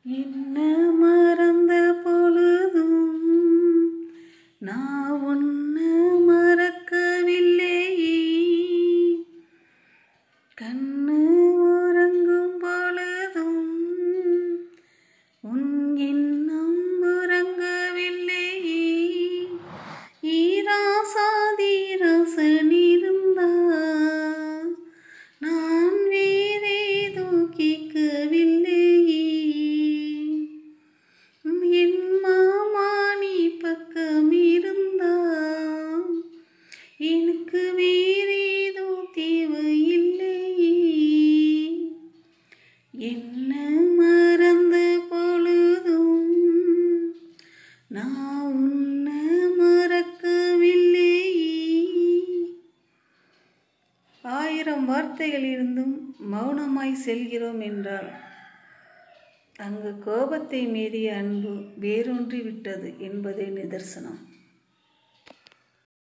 என்ன மறந்த பொழுதும் நான் உன்னை மறக்கவில்லை கண்ணு உறங்கும் பொழுதும் உன் எண்ணம் உறங்கவில்லை ஈராசாதி ரசன் இருந்தா நான் வேறேதோ கேட்கவில்லை என் மாமா நீ பக்கம் இருந்தா எனக்கு வேறேதோ தேவையில்லை என்ன மறந்த பொழுதும் நான் உன்னை மறக்கவில்லை ஆயிரம் வார்த்தைகள் இருந்தும் மௌனமாய் செல்கிறோம் என்றால் அங்கு கோபத்தை மீறிய அன்பு வேரூன்றி விட்டது என்பதே நிதர்சனம்